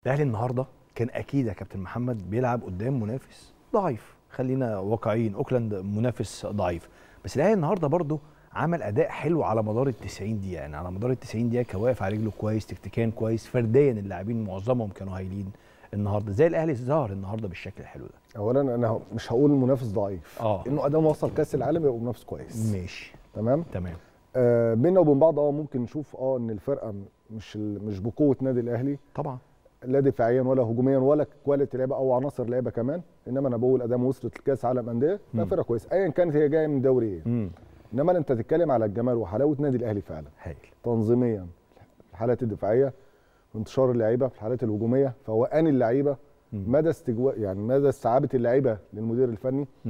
الاهلي النهارده كان اكيد يا كابتن محمد بيلعب قدام منافس ضعيف خلينا واقعيين اوكلاند منافس ضعيف بس الاهلي النهارده برضه عمل اداء حلو على مدار ال 90 دقيقه يعني على مدار ال 90 دقيقه كان واقف على رجله كويس تكتيكيا كويس فرديا اللاعبين معظمهم كانوا هايلين النهارده زي الاهلي ظهر النهارده بالشكل الحلو ده اولا انا مش هقول منافس ضعيف اه انه ادام وصل كاس العالم يبقى منافس كويس ماشي تمام تمام آه بينا وبين بعض اه ممكن نشوف اه ان الفرقه مش ال- مش بقوه نادي الاهلي طبعا لا دفاعيا ولا هجوميا ولا كواليتي لعبه او عناصر لعبه كمان انما انا بقول ادام وصلت لكاس عالم انديه مم. لا فرقه كويسه ايا كانت هي جايه من دوري ايه امم انما انت تتكلم على الجمال وحلاوه نادي الاهلي فعلا هايل تنظيميا في الحالات الدفاعيه في انتشار اللعيبه في الحالات الهجوميه فوقان اللعيبه مم. مدى استجواء يعني مدى استيعابه اللعيبه للمدير الفني مم.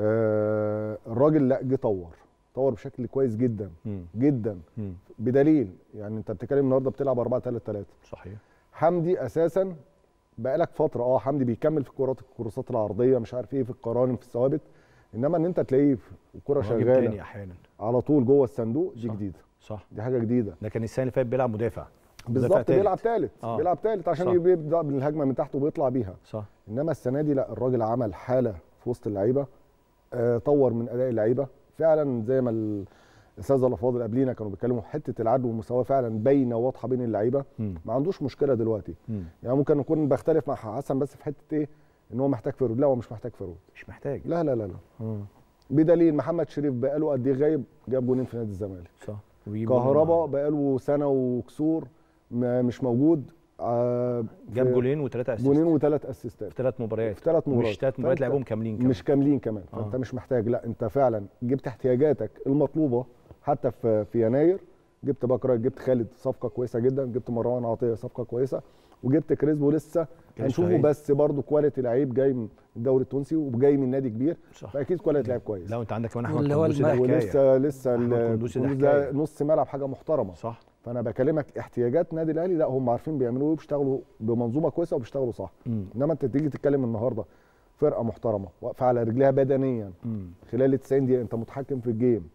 آه الراجل لا جه طور طور بشكل كويس جدا مم. جدا مم. بدليل يعني انت بتتكلم النهارده بتلعب 4 3 3 صحيح حمدي اساسا بقالك فتره اه حمدي بيكمل في الكرات الكروسات العرضيه مش عارف ايه في القرانم في الثوابت انما ان انت تلاقيه في الكره راجل تاني شغاله احيانا على طول جوه الصندوق دي صح. جديده صح دي حاجه جديده ده كان السنه اللي فاتت بيلعب مدافع بالظبط تالت. بيلعب ثالث آه. بيلعب ثالث عشان صح. بيبدا بالهجمه من تحت وبيطلع بيها صح انما السنه دي لا الراجل عمل حاله في وسط اللعيبه آه طور من اداء اللعيبه فعلا زي ما ال- الاساتذه الافاضل قبلينا كانوا بيتكلموا حته العدل والمساواه فعلا باينه واضحه بين اللعيبه مم. ما عندوش مشكله دلوقتي مم. يعني ممكن اكون بختلف مع حسن بس في حته ايه ان هو محتاج فرود لا هو مش محتاج فرود مش محتاج لا لا لا لا مم. بدليل محمد شريف بقاله قد ايه غايب جاب جونين في نادي الزمالك صح ويجيب كهربا جول بقاله سنه وكسور ما- مش موجود آه، جاب في جولين وثلاثه اسيست جونين وثلاث اسيستات في ثلاث مباريات في ثلاث مباريات مش ثلاث مباريات فأنت لعبهم كاملين كمان مش كاملين كمان آه. فانت مش محتاج لا انت فعلا جبت احتياجاتك المطلوبه حتى في في يناير جبت بكره جبت خالد صفقه كويسه جدا جبت مروان عطيه صفقه كويسه وجبت كريسبو لسه هنشوفه هايل. بس برضه كواليتي لعيب جاي من الدوري التونسي وجاي من نادي كبير صح فاكيد كواليتي لعيب كويس لا وانت عندك كمان احمد واللي هو قندوسي ده المهدي. حكايه ولسه لسه أحمد ال- قندوسي ده كندوز ده حكاية. نص ملعب حاجه محترمه صح فانا بكلمك احتياجات نادي الاهلي لا هم عارفين بيعملوا ايه وبيشتغلوا بمنظومه كويسه وبيشتغلوا صح مم. انما انت تيجي تتكلم النهارده فرقه محترمه واقفه على رجليها بدنيا مم. خلال ال 90 دقيقه انت متحكم في الجيم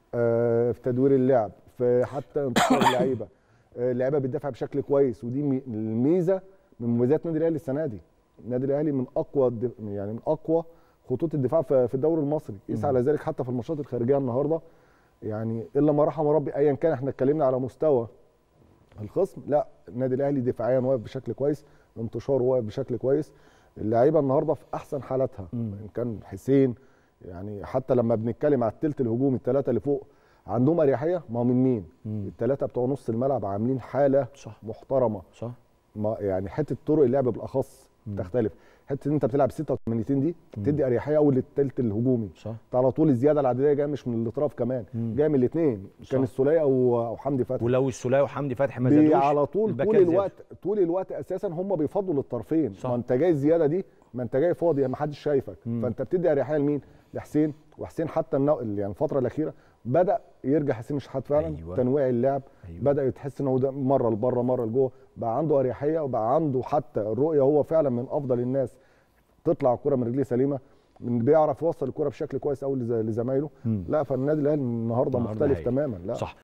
آه في تدوير اللعب في حتى انتشار اللعيبه آه، اللعيبه بتدافع بشكل كويس ودي مي- الميزه من مميزات النادي الاهلي السنه دي النادي الاهلي من اقوى الد- يعني من اقوى خطوط الدفاع في في الدوري المصري قيس مم. على ذلك حتى في الماتشات الخارجيه النهارده يعني الا ما رحم ربي ايا كان احنا اتكلمنا على مستوى الخصم لا النادي الاهلي دفاعيا واقف بشكل كويس انتشاره واقف بشكل كويس اللعيبه النهارده في احسن حالاتها مم. ان كان حسين يعني حتى لما بنتكلم على الثلث الهجومي الثلاثه اللي فوق عندهم اريحيه ما هو من مين مم. الثلاثه بتوع نص الملعب عاملين حاله صح محترمه صح ما يعني حته طرق اللعب بالاخص مم. تختلف حته ان انت بتلعب 86 دي مم. تدي اريحيه قوي للثلث الهجومي صح انت على طول الزياده العدديه جايه مش من الاطراف كمان مم. جايه من الاثنين صح. كان السوليه او او حمدي فتحي ولو السوليه وحمدي فتحي ما بي- زادوش على طول الباكات طول زيادة. الوقت طول الوقت اساسا هم بيفضلوا للطرفين صح. ما انت جاي الزياده دي ما انت جاي فاضي ما حدش شايفك مم. فانت بتدي اريحيه لمين لحسين وحسين حتى النو... يعني الفتره الاخيره بدا يرجع حسين الشحات فعلا أيوة. أيوة. تنويع اللعب أيوة. أيوة. بدا تحس ان هو ده مره لبره مره لجوه بقى عنده اريحيه وبقى عنده حتى الرؤيه هو فعلا من افضل الناس تطلع الكره من رجليه سليمه من بيعرف يوصل الكره بشكل كويس قوي لزمايله مم. لا فالنادي الاهلي النهارده النهاردة مختلف هايل. تماما لا صح